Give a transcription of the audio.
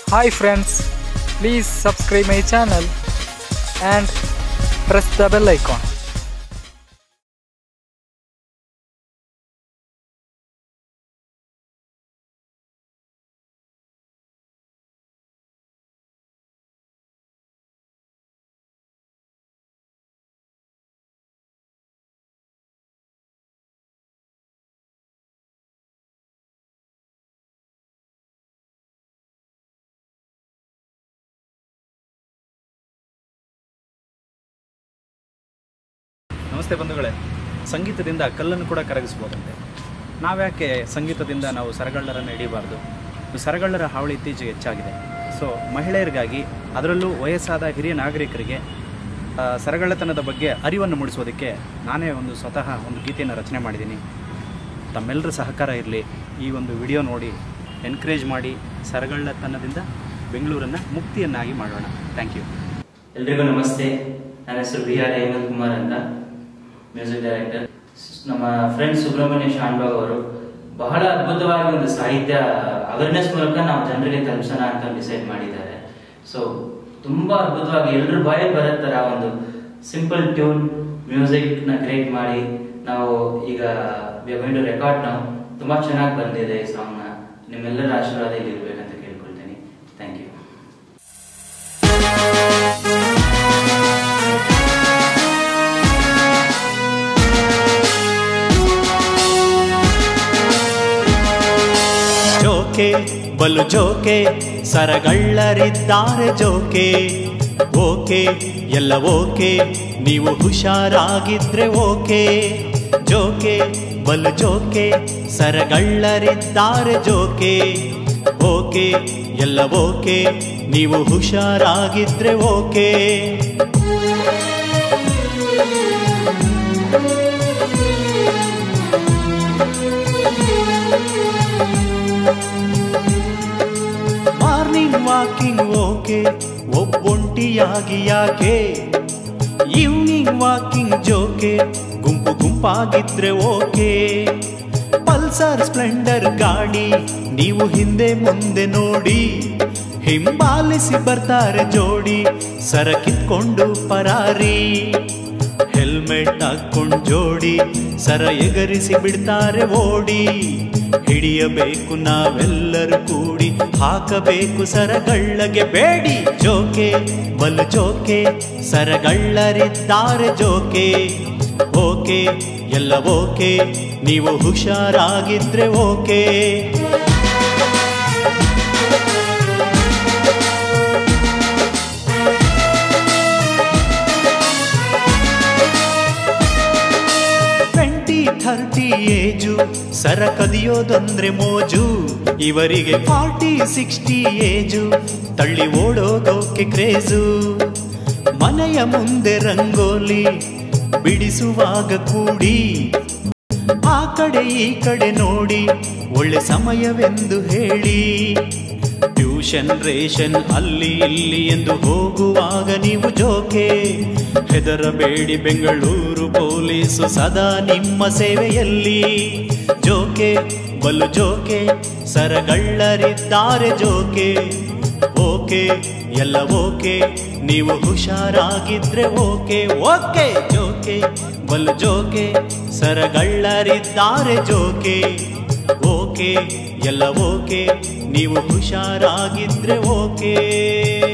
Hi friends, please subscribe my channel and press the bell icon. ನಮಸ್ತೆ ಬಂಧುಗಳೇ ಸಂಗೀತದಿಂದ ಕಲ್ಲನ್ನು ಕೂಡ ಕರಗಿಸ್ಬೋದಂತೆ ನಾವ್ಯಾಕೆ ಸಂಗೀತದಿಂದ ನಾವು ಸರಗಳ್ಳರನ್ನು ಹಿಡಿಬಾರ್ದು ಸರಗಳ್ಳರ ಹಾವಳಿ ಇತ್ತೀಚೆಗೆ ಹೆಚ್ಚಾಗಿದೆ ಸೊ ಮಹಿಳೆಯರಿಗಾಗಿ ಅದರಲ್ಲೂ ವಯಸ್ಸಾದ ಹಿರಿಯ ನಾಗರಿಕರಿಗೆ ಆ, ಸರಗಳ್ಳತನದ ಬಗ್ಗೆ ಅರಿವನ್ನು ಮೂಡಿಸೋದಕ್ಕೆ ನಾನೇ ಒಂದು ಸ್ವತಃ ಒಂದು ಗೀತೆಯನ್ನು ರಚನೆ ಮಾಡಿದ್ದೀನಿ ತಮ್ಮೆಲ್ಲರ ಸಹಕಾರ ಇರಲಿ ಈ ಒಂದು ವಿಡಿಯೋ ನೋಡಿ ಎನ್ಕರೇಜ್ ಮಾಡಿ ಸರಗಳ್ಳತನದಿಂದ ಬೆಂಗಳೂರನ್ನು ಮುಕ್ತಿಯನ್ನಾಗಿ ಮಾಡೋಣ ಥ್ಯಾಂಕ್ ಯು ಎಲ್ರಿಗೂ ನಮಸ್ತೆ ನನ್ನ ಹೆಸರು ಬಿ ಆರ್ ಹೇಮಂತ್ ಕುಮಾರ್ ಅಂತ ಮ್ಯೂಸಿಕ್ ಡೈರೆಕ್ಟರ್ ನಮ್ಮ ಫ್ರೆಂಡ್ ಸುಬ್ರಹ್ಮಣ್ಯ ಶಾನ್ಭಾಗ್ ಅವರು ಬಹಳ ಅದ್ಭುತವಾಗಿ ಒಂದು ಸಾಹಿತ್ಯ ಅವೇರ್ನೆಸ್ ಮೂಲಕ ನಾವು ಜನರಿಗೆ ತಲುಪಿಸೋಣ ಅಂತ ಡಿಸೈಡ್ ಮಾಡಿದ್ದಾರೆ ಸೊ ತುಂಬಾ ಅದ್ಭುತವಾಗಿ ಎಲ್ಲರ ಬಾಯಲ್ಲಿ ಬರೋ ತರ ಒಂದು ಸಿಂಪಲ್ ಟ್ಯೂನ್ ಮ್ಯೂಸಿಕ್ ನ ಕ್ರಿಯೇಟ್ ಮಾಡಿ ನಾವು ಈಗ ಗೋಯಿಂಗ್ ಟು ರೆಕಾರ್ಡ್ ನಾವು ತುಂಬಾ ಚೆನ್ನಾಗಿ ಬಂದಿದೆ ಈ ಸಾಂಗ್ ನ ನಿಮ್ಮೆಲ್ಲರ ಆಶೀರ್ವಾದ ಇಲ್ಲಿ ಇರ್ಬೇಕಂತ ಕೇಳ್ಕೊಳ್ತೀನಿ ಥ್ಯಾಂಕ್ ಯು ಜೋಕೆ ಬಲು ಜೋಕೆ ಸರಗಳ್ಳರಿದ್ದಾರೆ ಜೋಕೆ ಓಕೆ ಎಲ್ಲ ಓಕೆ ನೀವು ಹುಷಾರಾಗಿದ್ರೆ ಓಕೆ ಜೋಕೆ ಬಲು ಜೋಕೆ ಸರಗಳ್ಳರಿದ್ದಾರೆ ಜೋಕೆ ಓಕೆ ಎಲ್ಲ ಓಕೆ ನೀವು ಹುಷಾರಾಗಿದ್ರೆ ಓಕೆ ಮಾರ್ನಿಂಗ್ ವಾಕಿಂಗ್ ಓಕೆ ಒಬ್ಬೊಂಟಿಯಾಗಿ ಯಾಕೆ ಈವ್ನಿಂಗ್ ವಾಕಿಂಗ್ ಜೋಕೆ ಗುಂಪು ಗುಂಪಾಗಿದ್ರೆ ಓಕೆ ಪಲ್ಸರ್ ಸ್ಪ್ಲೆಂಡರ್ ಗಾಡಿ ನೀವು ಹಿಂದೆ ಮುಂದೆ ನೋಡಿ ಹಿಂಬಾಲಿಸಿ ಬರ್ತಾರೆ ಜೋಡಿ ಸರ ಕಿತ್ಕೊಂಡು ಪರಾರಿ ಹೆಲ್ಮೆಟ್ ಹಾಕೊಂಡ್ ಜೋಡಿ ಸರ ಎಗರಿಸಿ ಬಿಡ್ತಾರೆ ಓಡಿ ಹಿಡಿಯಬೇಕು ನಾವೆಲ್ಲರೂ ಕೂಡಿ ಹಾಕಬೇಕು ಸರಗಳ್ಳಗೆ ಬೇಡಿ ಜೋಕೆ ಬಲು ಜೋಕೆ ಸರಗಳ್ಳರಿದ್ದಾರೆ ಜೋಕೆ ಓಕೆ ಎಲ್ಲ ಓಕೆ ನೀವು ಹುಷಾರಾಗಿದ್ರೆ ಓಕೆ ಟ್ವೆಂಟಿ ಥರ್ಟಿ ಏಜು ಸರ ಕದಿಯೋದಂದ್ರೆ ಮೋಜು ಇವರಿಗೆ ಫಾರ್ಟಿ ಸಿಕ್ಸ್ಟಿ ಏಜು ತಳ್ಳಿ ಓಡೋಗೋಕೆ ಕ್ರೇಜು ಮನೆಯ ಮುಂದೆ ರಂಗೋಲಿ ಬಿಡಿಸುವಾಗ ಕೂಡಿ ಆ ಕಡೆ ಈ ಕಡೆ ನೋಡಿ ಒಳ್ಳೆ ಸಮಯವೆಂದು ಹೇಳಿ ಟ್ಯೂಷನ್ ರೇಷನ್ ಅಲ್ಲಿ ಇಲ್ಲಿ ಎಂದು ಹೋಗುವಾಗ ನೀವು ಜೋಕೆ ಹೆದರಬೇಡಿ ಬೆಂಗಳೂರು ಪೊಲೀಸು ಸದಾ ನಿಮ್ಮ ಸೇವೆಯಲ್ಲಿ ಜೋಕೆ ಬಲು ಜೋಕೆ ಸರಗಳ್ಳರಿದ್ದಾರೆ ಜೋಕೆ ಓಕೆ ಎಲ್ಲ ಓಕೆ ನೀವು ಹುಷಾರಾಗಿದ್ರೆ ಓಕೆ ಓಕೆ ಜೋಕೆ ಬಲು ಜೋಕೆ ಸರಗಳ್ಳರಿದ್ದಾರೆ ಜೋಕೆ ಓಕೆ ಎಲ್ಲ ಓಕೆ ನೀವು ಹುಷಾರಾಗಿದ್ರೆ ಓಕೆ